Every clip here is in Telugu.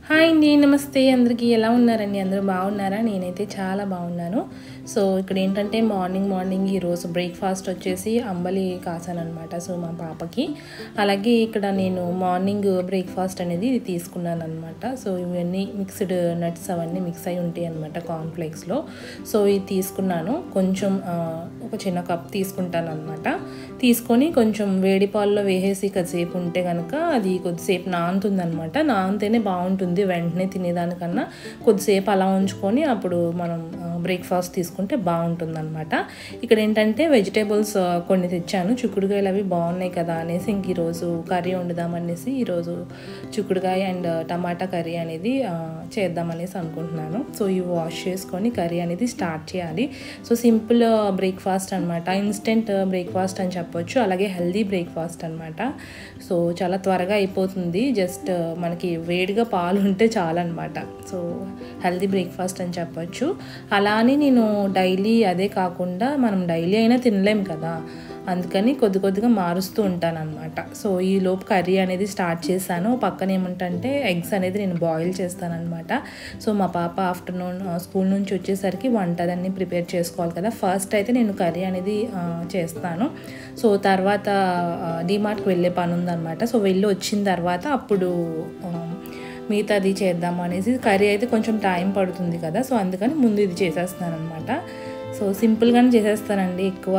హాయ్ అండి నమస్తే అందరికీ ఎలా ఉన్నారండి అందరూ బాగున్నారా నేనైతే చాలా బాగున్నాను సో ఇక్కడ ఏంటంటే మార్నింగ్ మార్నింగ్ ఈరోజు బ్రేక్ఫాస్ట్ వచ్చేసి అంబలి కాసానమాట సో మా పాపకి అలాగే ఇక్కడ నేను మార్నింగ్ బ్రేక్ఫాస్ట్ అనేది ఇది తీసుకున్నాను అనమాట సో ఇవన్నీ మిక్స్డ్ నట్స్ అవన్నీ మిక్స్ అయి ఉంటాయి అనమాట కాన్ఫ్లెక్స్లో సో ఇది తీసుకున్నాను కొంచెం ఆ, ఒక చిన్న కప్ తీసుకుంటాను అనమాట తీసుకొని కొంచెం వేడి పాలలో వేసేసి కొద్దిసేపు ఉంటే కనుక అది కొద్దిసేపు నానుతుందనమాట నానితేనే బాగుంటుంది వెంటనే తినేదానికన్నా కొద్దిసేపు అలా ఉంచుకొని అప్పుడు మనం బ్రేక్ఫాస్ట్ తీసుకుంటే బాగుంటుంది అనమాట ఇక్కడ ఏంటంటే వెజిటేబుల్స్ కొన్ని తెచ్చాను చిక్కుడుకాయలు అవి బాగున్నాయి కదా అనేసి ఇంక ఈరోజు కర్రీ వండుదామనేసి ఈరోజు చిక్కుడుకాయ అండ్ టమాటా కర్రీ అనేది ఆ, చేద్దామనేసి అనుకుంటున్నాను సో ఇవి వాష్ చేసుకొని కర్రీ అనేది స్టార్ట్ చేయాలి సో సింపుల్ బ్రేక్ఫాస్ట్ అనమాట ఇన్స్టెంట్ బ్రేక్ఫాస్ట్ అని చెప్పొచ్చు అలాగే హెల్దీ బ్రేక్ఫాస్ట్ అనమాట సో చాలా త్వరగా అయిపోతుంది జస్ట్ మనకి వేడిగా పాలు ఉంటే చాలన్నమాట సో హెల్దీ బ్రేక్ఫాస్ట్ అని చెప్పొచ్చు అలా అని నేను డైలీ అదే కాకుండా మనం డైలీ అయినా తినలేం కదా అందుకని కొద్ది కొద్దిగా మారుస్తూ ఉంటాను అనమాట సో ఈ లోపు కర్రీ అనేది స్టార్ట్ చేశాను పక్కన ఏమంటంటే ఎగ్స్ అనేది నేను బాయిల్ చేస్తాను అనమాట సో మా పాప ఆఫ్టర్నూన్ స్కూల్ నుంచి వచ్చేసరికి వంట అదన్నీ ప్రిపేర్ చేసుకోవాలి కదా ఫస్ట్ అయితే నేను కర్రీ అనేది ఆ, చేస్తాను సో తర్వాత డిమార్ట్కి వెళ్ళే పని ఉందన్నమాట సో వెళ్ళి వచ్చిన తర్వాత అప్పుడు ఆ, మిగతాది చేద్దాము అనేసి కర్రీ అయితే కొంచెం టైం పడుతుంది కదా సో అందుకని ముందు ఇది చేసేస్తాను అనమాట సో సింపుల్గానే చేసేస్తానండి ఎక్కువ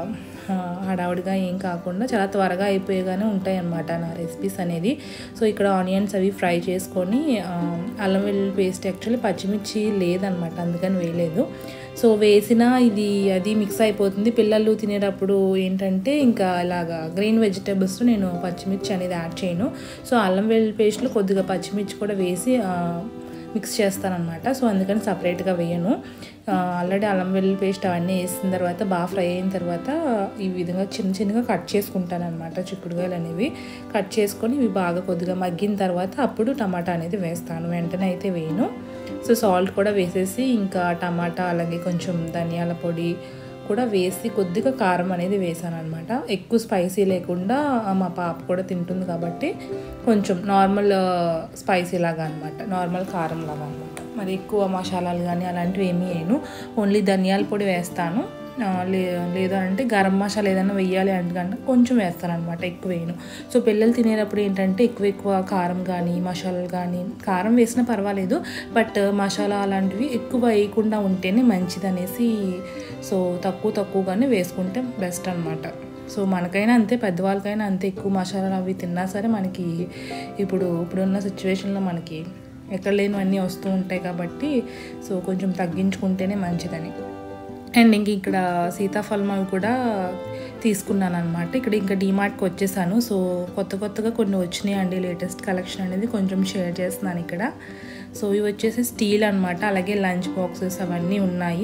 ఆ, హడావుడిగా ఏం కాకుండా చాలా త్వరగా అయిపోయేగానే ఉంటాయి అన్నమాట నా రెసిపీస్ అనేది సో ఇక్కడ ఆనియన్స్ అవి ఫ్రై చేసుకొని ఆ, అల్లం వెల్లుల్లి పేస్ట్ యాక్చువల్లీ పచ్చిమిర్చి లేదనమాట అందుకని వేయలేదు సో వేసిన ఇది అది మిక్స్ అయిపోతుంది పిల్లలు తినేటప్పుడు ఏంటంటే ఇంకా అలాగా గ్రీన్ వెజిటేబుల్స్ నేను పచ్చిమిర్చి అనేది యాడ్ చేయను సో అల్లం వెల్లుల్లి పేస్ట్లో కొద్దిగా పచ్చిమిర్చి కూడా వేసి ఆ, మిక్స్ చేస్తానమాట సో అందుకని సపరేట్గా వేయను ఆల్రెడీ అల్లం వెల్లుల్లి పేస్ట్ అవన్నీ వేసిన తర్వాత బాగా ఫ్రై అయిన తర్వాత ఈ విధంగా చిన్న చిన్నగా కట్ చేసుకుంటాను అనమాట చిక్కుడుకాయలు అనేవి కట్ చేసుకొని ఇవి బాగా కొద్దిగా మగ్గిన తర్వాత అప్పుడు టమాటా అనేది వేస్తాను వెంటనే అయితే వేయను సో సాల్ట్ కూడా వేసేసి ఇంకా టమాటా అలాగే కొంచెం ధనియాల పొడి కూడా వేసి కొద్దిగా కారం అనేది వేసాను అనమాట ఎక్కువ స్పైసీ లేకుండా ఆ, మా పాప కూడా తింటుంది కాబట్టి కొంచెం నార్మల్ స్పైసీ లాగా అనమాట నార్మల్ కారం లాగా అనమాట మరి ఎక్కువ మసాలాలు కానీ అలాంటివి ఏమీ వేయను ఓన్లీ ధనియాల పొడి వేస్తాను ఆ, లే లేదు అంటే గరం మసాలా ఏదైనా వెయ్యాలి అంటే కొంచెం వేస్తాను అనమాట ఎక్కువ వేయను సో పిల్లలు తినేటప్పుడు ఏంటంటే ఎక్కువ ఎక్కువ కారం కానీ మసాలాలు కానీ కారం వేసినా పర్వాలేదు బట్ మసాలా అలాంటివి ఎక్కువ వేయకుండా ఉంటేనే మంచిది అనేసి సో తక్కువ తక్కువగానే వేసుకుంటే బెస్ట్ అనమాట సో మనకైనా అంతే పెద్దవాళ్ళకైనా అంతే ఎక్కువ మసాలాలు అవి తిన్నా సరే మనకి ఇప్పుడు ఇప్పుడున్న సిచ్యువేషన్లో మనకి ఎక్కడ లేనివన్నీ వస్తూ ఉంటాయి కాబట్టి సో కొంచెం తగ్గించుకుంటేనే మంచిదని అండ్ ఇంక ఇక్కడ సీతాఫలం అవి కూడా తీసుకున్నాను అనమాట ఇక్కడ ఇంకా డీమార్ట్కి వచ్చేసాను సో కొత్త కొత్తగా కొన్ని వచ్చినాయి అండి లేటెస్ట్ కలెక్షన్ అనేది కొంచెం షేర్ చేస్తున్నాను ఇక్కడ సో ఇవి వచ్చేసి స్టీల్ అనమాట అలాగే లంచ్ బాక్సెస్ అవన్నీ ఉన్నాయి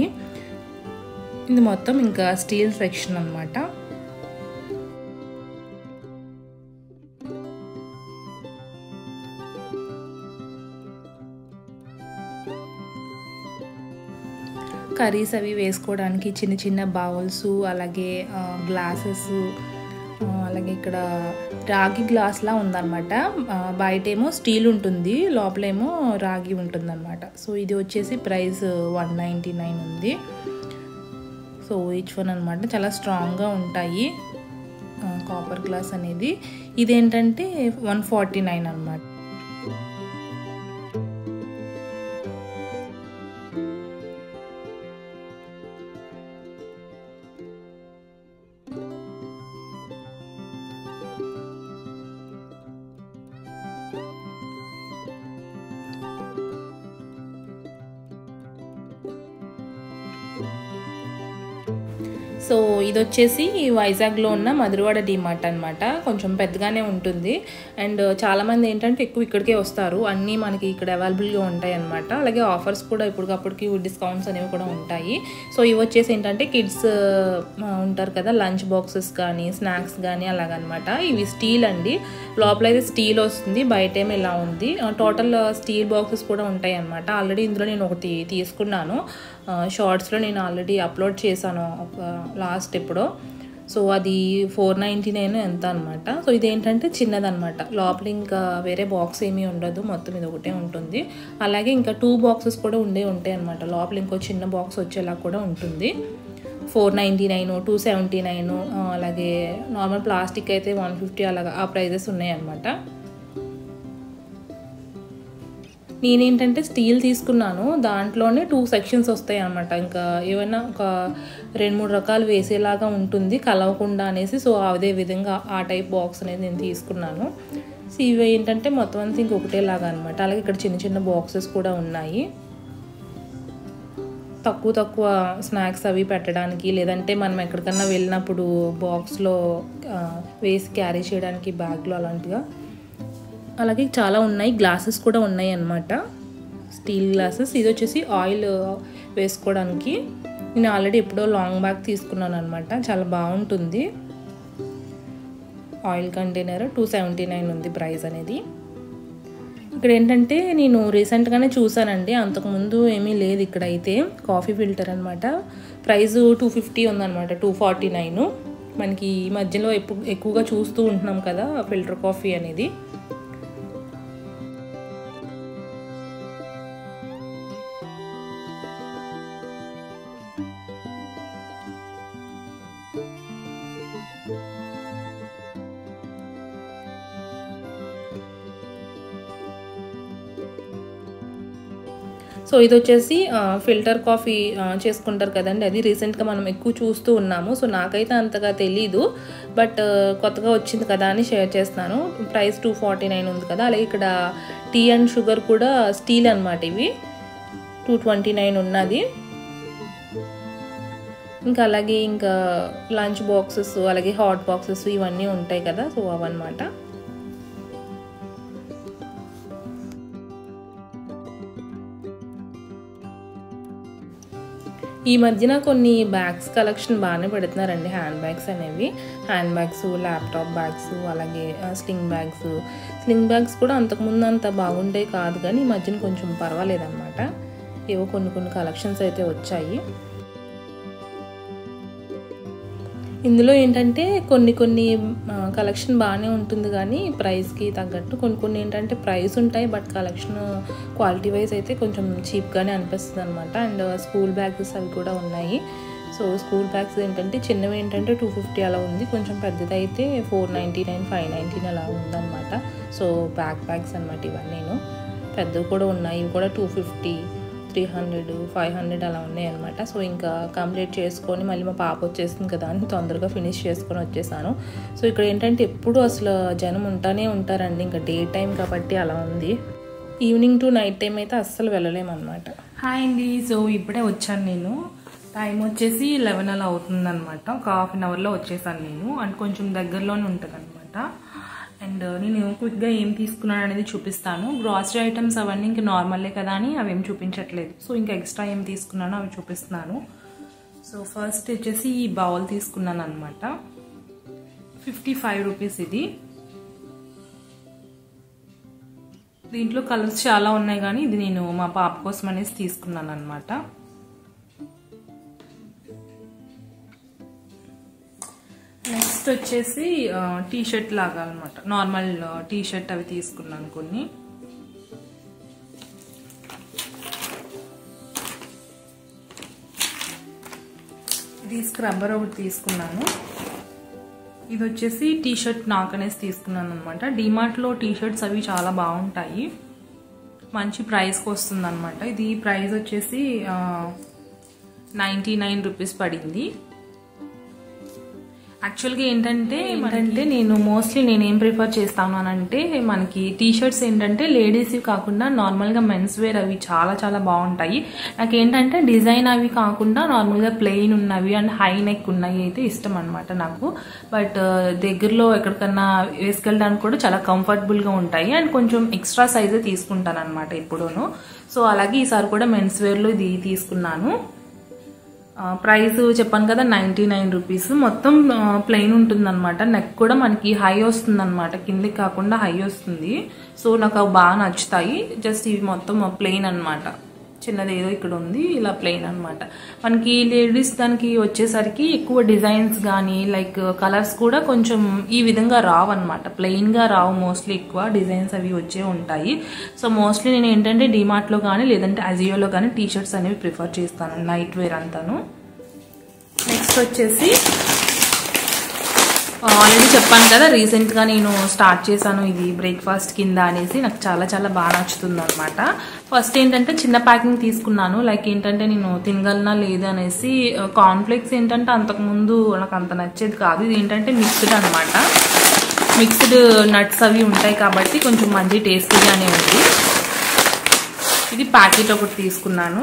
ఇది మొత్తం ఇంకా స్టీల్ సెక్షన్ అనమాట కర్రీస్ అవి వేసుకోవడానికి చిన్న చిన్న బౌల్స్ అలాగే గ్లాసెస్ అలాగే ఇక్కడ రాగి గ్లాస్లా ఉందన్నమాట ఆ, బయటేమో స్టీల్ ఉంటుంది లోపలేమో రాగి ఉంటుందన్నమాట సో ఇది వచ్చేసి ప్రైస్ వన్ నైంటీ నైన్ ఉంది సో ఈచ్ వన్ అనమాట చాలా స్ట్రాంగ్గా ఉంటాయి కాపర్ గ్లాస్ అనేది ఇదేంటంటే వన్ ఫార్టీ నైన్ అనమాట సో ఇది వచ్చేసి వైజాగ్లో ఉన్న మధురవాడ డిమార్ట్ అనమాట కొంచెం పెద్దగానే ఉంటుంది అండ్ చాలామంది ఏంటంటే ఎక్కువ ఇక్కడికే వస్తారు అన్నీ మనకి ఇక్కడ అవైలబుల్గా ఉంటాయి అనమాట అలాగే ఆఫర్స్ కూడా ఇప్పటికప్పటికి డిస్కౌంట్స్ అనేవి కూడా ఉంటాయి సో ఇవి వచ్చేసి ఏంటంటే కిడ్స్ ఉంటారు కదా లంచ్ బాక్సెస్ కానీ స్నాక్స్ కానీ అలాగనమాట ఇవి స్టీల్ అండి లోపల అయితే స్టీల్ వస్తుంది బయట ఏమో ఇలా ఉంది టోటల్ స్టీల్ బాక్సెస్ కూడా ఉంటాయి అనమాట ఆల్రెడీ ఇందులో నేను ఒకటి తీసుకున్నాను షార్ట్స్లో నేను ఆల్రెడీ అప్లోడ్ చేశాను ఒక లాస్ట్ ఎప్పుడో సో అది ఫోర్ నైంటీ నైన్ ఎంత అనమాట సో ఇదేంటంటే చిన్నదనమాట లోపల ఇంకా వేరే బాక్స్ ఏమీ ఉండదు మొత్తం ఇది ఒకటే ఉంటుంది అలాగే ఇంకా టూ బాక్సెస్ కూడా ఉండే ఉంటాయి అనమాట లోపల ఇంకో చిన్న బాక్స్ వచ్చేలా కూడా ఉంటుంది four ninety nine two seventy nine అలాగే నార్మల్ ప్లాస్టిక్ అయితే వన్ ఫిఫ్టీ అలాగా ఆ ప్రైజెస్ ఉన్నాయన్నమాట నేనేంటంటే స్టీల్ తీసుకున్నాను దాంట్లోనే టూ సెక్షన్స్ వస్తాయి అనమాట ఇంకా ఏమైనా ఒక రెండు మూడు రకాలు వేసేలాగా ఉంటుంది కలవకుండా అనేసి సో అదే విధంగా ఆ టైప్ బాక్స్ అనేది నేను తీసుకున్నాను సో ఇవి ఏంటంటే మొత్తం అంతా ఇంకొకటేలాగా అనమాట అలాగే ఇక్కడ చిన్న చిన్న బాక్సెస్ కూడా ఉన్నాయి తక్కువ తక్కువ స్నాక్స్ అవి పెట్టడానికి లేదంటే మనం ఎక్కడికన్నా వెళ్ళినప్పుడు బాక్స్లో వేసి క్యారీ చేయడానికి బ్యాగ్లో అలాంటిగా అలాగే చాలా ఉన్నాయి గ్లాసెస్ కూడా ఉన్నాయి అన్నమాట స్టీల్ గ్లాసెస్ ఇది వచ్చేసి ఆయిల్ వేసుకోవడానికి నేను ఆల్రెడీ ఎప్పుడో లాంగ్ బ్యాగ్ తీసుకున్నాను అనమాట చాలా బాగుంటుంది oil container two seventy nine ఉంది ప్రైస్ అనేది ఇక్కడ ఏంటంటే నేను రీసెంట్గానే చూసానండి అంతకుముందు ఏమీ లేదు ఇక్కడ అయితే కాఫీ ఫిల్టర్ అనమాట ప్రైస్ టూ ఫిఫ్టీ ఉందన్నమాట టూ ఫార్టీ నైన్ మనకి ఈ మధ్యలో ఎప్పుడు ఎక్కువగా చూస్తూ ఉంటున్నాం కదా ఫిల్టర్ కాఫీ అనేది సో ఇది వచ్చేసి ఫిల్టర్ కాఫీ చేసుకుంటారు కదండి అది రీసెంట్గా మనం ఎక్కువ చూస్తూ ఉన్నాము సో నాకైతే అంతగా తెలీదు బట్ కొత్తగా వచ్చింది కదా అని షేర్ చేస్తున్నాను ప్రైస్ టూ ఫార్టీ నైన్ ఉంది కదా అలాగే ఇక్కడ టీ అండ్ షుగర్ కూడా స్టీల్ అనమాట ఇవి టూ ట్వంటీ నైన్ ఉన్నది ఇంకా అలాగే ఇంకా లంచ్ బాక్సెస్ అలాగే హాట్ బాక్సెస్ ఇవన్నీ ఉంటాయి కదా సో అవన్నమాట ఈ మధ్యన కొన్ని బ్యాగ్స్ కలెక్షన్ బాగానే పెడుతున్నారండి హ్యాండ్ బ్యాగ్స్ అనేవి హ్యాండ్ బ్యాగ్స్ ల్యాప్టాప్ బ్యాగ్స్ అలాగే స్లింగ్ బ్యాగ్స్ స్లింగ్ బ్యాగ్స్ కూడా అంతకుముందు అంత బాగుండే కాదు కానీ ఈ మధ్యన కొంచెం పర్వాలేదన్నమాట ఏవో కొన్ని కొన్ని కలెక్షన్స్ అయితే వచ్చాయి ఇందులో ఏంటంటే కొన్ని కొన్ని కలెక్షన్ బాగానే ఉంటుంది కానీ ప్రైస్కి తగ్గట్టు కొన్ని కొన్ని ఏంటంటే ప్రైస్ ఉంటాయి బట్ కలెక్షన్ క్వాలిటీ వైజ్ అయితే కొంచెం చీప్గానే అనిపిస్తుంది అనమాట అండ్ స్కూల్ బ్యాగ్స్ అవి కూడా ఉన్నాయి సో స్కూల్ బ్యాగ్స్ ఏంటంటే చిన్నవి ఏంటంటే టూ ఫిఫ్టీ అలా ఉంది కొంచెం పెద్దది అయితే four ninety nine five nineteen అలా ఉందన్నమాట సో బ్యాక్ బ్యాగ్స్ అనమాట ఇవన్నీ పెద్దవి కూడా ఉన్నాయి ఇవి కూడా two fifty three hundred five hundred అలా ఉన్నాయి అనమాట సో ఇంకా కంప్లీట్ చేసుకొని మళ్ళీ మా పాప వచ్చేసింది కదా అని తొందరగా ఫినిష్ చేసుకొని వచ్చేసాను సో ఇక్కడ ఏంటంటే ఎప్పుడు అసలు జనం ఉంటానే ఉంటారండి ఇంకా డే టైం కాబట్టి అలా ఉంది ఈవినింగ్ టు నైట్ టైం అయితే అస్సలు వెళ్ళలేమన్నమాట హాయ్ అండి సో ఇప్పుడే వచ్చాను నేను టైం వచ్చేసి లెవెన్ అలా అవుతుందన్నమాట ఒక హాఫ్ అన్ అవర్లో వచ్చేసాను నేను అండ్ కొంచెం దగ్గరలోనే ఉంటుంది అనమాట అండ్ నేను క్విక్గా ఏం తీసుకున్నాను అనేది చూపిస్తాను గ్రాసరీ ఐటమ్స్ అవన్నీ ఇంకా నార్మలే కదా అని అవి ఏం చూపించట్లేదు సో ఇంకా ఎక్స్ట్రా ఏం తీసుకున్నానో అవి చూపిస్తున్నాను సో ఫస్ట్ వచ్చేసి ఈ బౌల్ తీసుకున్నాను అనమాట ఫిఫ్టీ ఫైవ్ రూపీస్ ఇది దీంట్లో కలర్స్ చాలా ఉన్నాయి కానీ ఇది నేను మా పాప కోసం అనేసి తీసుకున్నాను అనమాట నెక్స్ట్ వచ్చేసి టీ షర్ట్ లాగా అనమాట నార్మల్ టీ షర్ట్ అవి తీసుకున్నాను కొన్ని ఇది స్క్రబ్బర్ ఒకటి తీసుకున్నాను ఇది వచ్చేసి టీ షర్ట్ నాకు అనేసి తీసుకున్నాను అనమాట డిమార్ట్లో టీ షర్ట్స్ అవి చాలా బాగుంటాయి మంచి ప్రైస్కి వస్తుంది అనమాట ఇది ప్రైస్ వచ్చేసి నైంటీ నైన్ రూపీస్ పడింది యాక్చువల్గా ఏంటంటే ఏంటంటే నేను మోస్ట్లీ నేను ఏం ప్రిఫర్ చేస్తాను అని అంటే మనకి టీ షర్ట్స్ ఏంటంటే లేడీస్ కాకుండా నార్మల్గా మెన్స్ వేర్ అవి చాలా చాలా బాగుంటాయి నాకు ఏంటంటే డిజైన్ అవి కాకుండా నార్మల్గా ప్లెయిన్ ఉన్నవి అండ్ హై నెక్ ఉన్నవి అయితే ఇష్టం అనమాట నాకు బట్ దగ్గరలో ఎక్కడికన్నా వేసుకెళ్ళడానికి కూడా చాలా కంఫర్టబుల్గా ఉంటాయి అండ్ కొంచెం ఎక్స్ట్రా సైజే తీసుకుంటాను అనమాట ఎప్పుడూను సో అలాగే ఈసారి కూడా మెన్స్ వేర్లో ఇది తీసుకున్నాను ప్రైస్ చెప్పాను కదా నైంటీ నైన్ రూపీస్ మొత్తం ప్లెయిన్ ఉంటుంది అనమాట నెక్ కూడా మనకి హై వస్తుంది అనమాట కిందికి కాకుండా హై వస్తుంది సో నాకు అవి బాగా నచ్చుతాయి జస్ట్ ఇవి మొత్తం ప్లెయిన్ అనమాట చిన్నది ఏదో ఇక్కడ ఉంది ఇలా ప్లెయిన్ అనమాట మనకి లేడీస్ దానికి వచ్చేసరికి ఎక్కువ డిజైన్స్ కానీ లైక్ కలర్స్ కూడా కొంచెం ఈ విధంగా రావు అనమాట ప్లెయిన్గా రావు మోస్ట్లీ ఎక్కువ డిజైన్స్ అవి వచ్చే ఉంటాయి సో మోస్ట్లీ నేను ఏంటంటే డిమార్ట్లో కానీ లేదంటే అజియోలో కానీ టీ షర్ట్స్ అనేవి ప్రిఫర్ చేస్తాను నైట్ వేర్ అంతాను నెక్స్ట్ వచ్చేసి ఆల్రెడీ చెప్పాను కదా రీసెంట్గా నేను స్టార్ట్ చేశాను ఇది బ్రేక్ఫాస్ట్ కింద అనేసి నాకు చాలా చాలా బాగా నచ్చుతుంది అనమాట ఫస్ట్ ఏంటంటే చిన్న ప్యాకింగ్ తీసుకున్నాను లైక్ ఏంటంటే నేను తినగలనా లేదు అనేసి కాన్ఫ్లెక్స్ ఏంటంటే అంతకుముందు నాకు అంత నచ్చేది కాదు ఇది ఏంటంటే మిక్స్డ్ అనమాట మిక్స్డ్ నట్స్ అవి ఉంటాయి కాబట్టి కొంచెం మంచి టేస్టీగానే ఉంది ఇది ప్యాకెట్ ఒకటి తీసుకున్నాను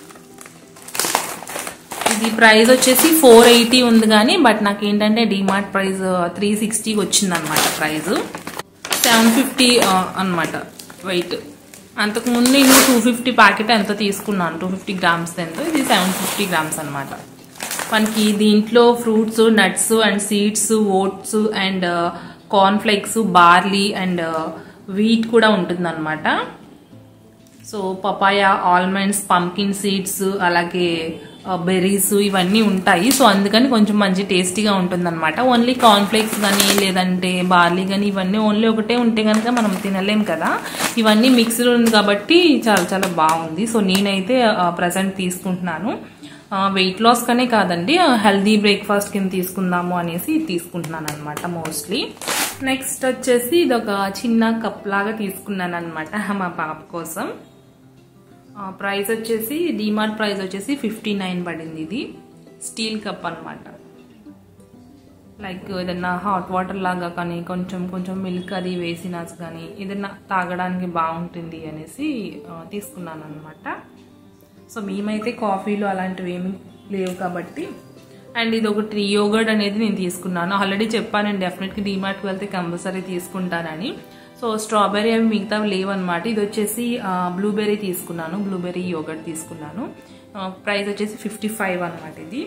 ఇది ప్రైస్ వచ్చేసి ఫోర్ ఎయిటీ ఉంది కానీ బట్ నాకు ఏంటంటే డిమార్ట్ ప్రైస్ త్రీ సిక్స్టీకి వచ్చింది అనమాట ప్రైస్ సెవెన్ ఫిఫ్టీ అనమాట వెయిట్ అంతకుముందు నేను టూ ఫిఫ్టీ ప్యాకెట్ ఎంత తీసుకున్నాను టూ ఫిఫ్టీ గ్రామ్స్ ఎంతో ఇది సెవెన్ ఫిఫ్టీ గ్రామ్స్ అనమాట మనకి దీంట్లో fruits nuts and seeds oats and cornflakes barley and wheat కూడా ఉంటుందన్నమాట so papaya almonds pumpkin seeds అలాగే బెర్రీస్ ఇవన్నీ ఉంటాయి సో అందుకని కొంచెం మంచి టేస్టీగా ఉంటుందన్నమాట ఓన్లీ కార్న్ఫ్లేక్స్ కానీ లేదంటే బార్లీ కానీ ఇవన్నీ ఓన్లీ ఒకటే ఉంటే కనుక మనం తినలేం కదా ఇవన్నీ మిక్స్డ్ ఉంది కాబట్టి చాలా చాలా బాగుంది సో నేనైతే ప్రజెంట్ తీసుకుంటున్నాను వెయిట్ లాస్ కనే కాదండి హెల్దీ బ్రేక్ఫాస్ట్ కింద తీసుకుందాము అనేసి తీసుకుంటున్నాను అనమాట మోస్ట్లీ నెక్స్ట్ వచ్చేసి ఇది ఒక చిన్న కప్ లాగా తీసుకున్నాను అనమాట మా పాప కోసం ప్రైస్ వచ్చేసి డిమార్ట్ ప్రైస్ వచ్చేసి ఫిఫ్టీ నైన్ పడింది ఇది స్టీల్ కప్ అనమాట లైక్ ఏదన్నా హాట్ వాటర్ లాగా కానీ కొంచెం కొంచెం మిల్క్ అది వేసినా కానీ ఏదన్నా తాగడానికి బాగుంటుంది అనేసి తీసుకున్నాను అనమాట సో మేమైతే కాఫీలు అలాంటివి ఏమి లేవు కాబట్టి అండ్ ఇది ఒకటి యోగర్డ్ అనేది నేను తీసుకున్నాను ఆల్రెడీ చెప్పాను నేను డెఫినెట్గా డిమార్ట్కి వెళ్తే కంపల్సరీ తీసుకుంటానని సో స్ట్రాబెర్రీ అవి మిగతా లేవన్నమాట ఇది వచ్చేసి బ్లూబెర్రీ తీసుకున్నాను బ్లూబెర్రీ యోగర్ట్ తీసుకున్నాను ప్రైస్ వచ్చేసి ఫిఫ్టీ ఫైవ్ అనమాట ఇది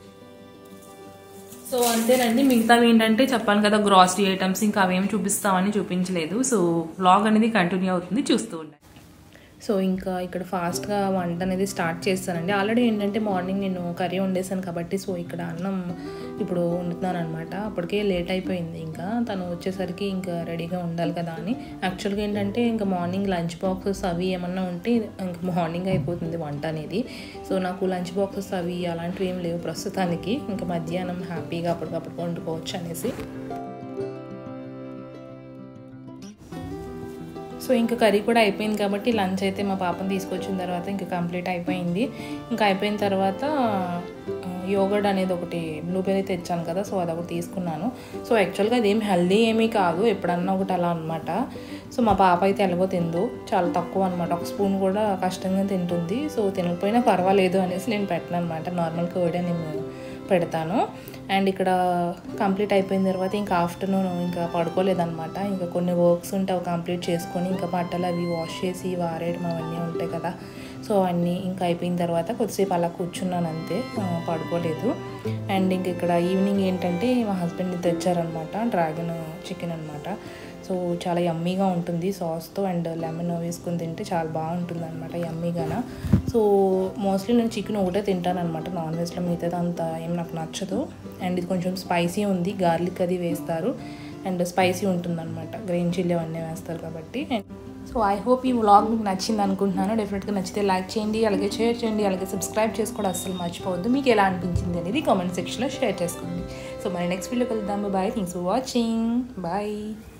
సో అంతేనండి మిగతావి ఏంటంటే చెప్పాను కదా గ్రాసరీ ఐటమ్స్ ఇంకా అవేమి చూపిస్తామని చూపించలేదు సో వ్లాగ్ అనేది కంటిన్యూ అవుతుంది చూస్తూ ఉండండి సో ఇంకా ఇక్కడ ఫాస్ట్గా వంట అనేది స్టార్ట్ చేస్తానండి ఆల్రెడీ ఏంటంటే మార్నింగ్ నేను కర్రీ వండేసాను కాబట్టి సో ఇక్కడ అన్నం ఇప్పుడు వండుతున్నాను అనమాట అప్పటికే లేట్ అయిపోయింది ఇంకా తను వచ్చేసరికి ఇంకా రెడీగా ఉండాలి కదా అని యాక్చువల్గా ఏంటంటే ఇంకా మార్నింగ్ లంచ్ బాక్సెస్ అవి ఏమన్నా ఉంటే ఇంకా మార్నింగ్ అయిపోతుంది వంట అనేది సో నాకు లంచ్ బాక్సెస్ అవి అలాంటివి ఏం లేవు ప్రస్తుతానికి ఇంకా మధ్యాహ్నం హ్యాపీగా అప్పటికప్పుడు వండుకోవచ్చు అనేసి సో ఇంకా కర్రీ కూడా అయిపోయింది కాబట్టి లంచ్ అయితే మా పాపని తీసుకొచ్చిన తర్వాత ఇంకా కంప్లీట్ అయిపోయింది ఇంకా అయిపోయిన తర్వాత యోగర్డ్ అనేది ఒకటి బ్లూబెర్రీ తెచ్చాను కదా సో అది ఒకటి తీసుకున్నాను సో యాక్చువల్గా అదేం హెల్దీ ఏమీ కాదు ఎప్పుడన్నా ఒకటి అలా అనమాట సో మా పాప అయితే ఎలాగో తిందు చాలా తక్కువ అనమాట ఒక స్పూన్ కూడా కష్టంగా తింటుంది సో తినకపోయినా పర్వాలేదు అనేసి నేను పెట్టను అనమాట నార్మల్ కర్డే నేను పెడతాను అండ్ ఇక్కడ కంప్లీట్ అయిపోయిన తర్వాత ఇంకా ఆఫ్టర్నూన్ ఇంకా పడుకోలేదన్నమాట ఇంకా కొన్ని వర్క్స్ ఉంటే అవి కంప్లీట్ చేసుకొని ఇంకా బట్టలు అవి వాష్ చేసి వారేయడం అవన్నీ ఉంటాయి కదా సో అన్నీ ఇంకా అయిపోయిన తర్వాత కొద్దిసేపు అలా కూర్చున్నాను అంతే పడుకోలేదు అండ్ ఇంక ఇక్కడ ఈవినింగ్ ఏంటంటే మా హస్బెండ్ తెచ్చారనమాట డ్రాగన్ చికెన్ అనమాట సో చాలా యమ్మీగా ఉంటుంది సాస్తో అండ్ లెమన్ వేసుకొని తింటే చాలా బాగుంటుంది అనమాట యమ్మీగాన సో మోస్ట్లీ నేను చికెన్ ఒకటే తింటాను అనమాట నాన్ వెజ్లో మిగతాది అంత ఏం నాకు నచ్చదు అండ్ ఇది కొంచెం స్పైసీ ఉంది గార్లిక్ అది వేస్తారు అండ్ స్పైసీ ఉంటుంది అనమాట గ్రీన్ చిల్లీ అవన్నీ వేస్తారు కాబట్టి సో ఐ హోప్ ఈ వ్లాగ్ మీకు నచ్చింది అనుకుంటున్నాను డెఫినెట్గా నచ్చితే లైక్ చేయండి అలాగే షేర్ చేయండి అలాగే సబ్స్క్రైబ్ చేసుకోవడం అస్సలు మర్చిపోవద్దు మీకు ఎలా అనిపించింది అనేది కామెంట్ సెక్షన్లో షేర్ చేసుకోండి సో మరి నెక్స్ట్ వీడియో కలుద్దాం bye thanks for watching bye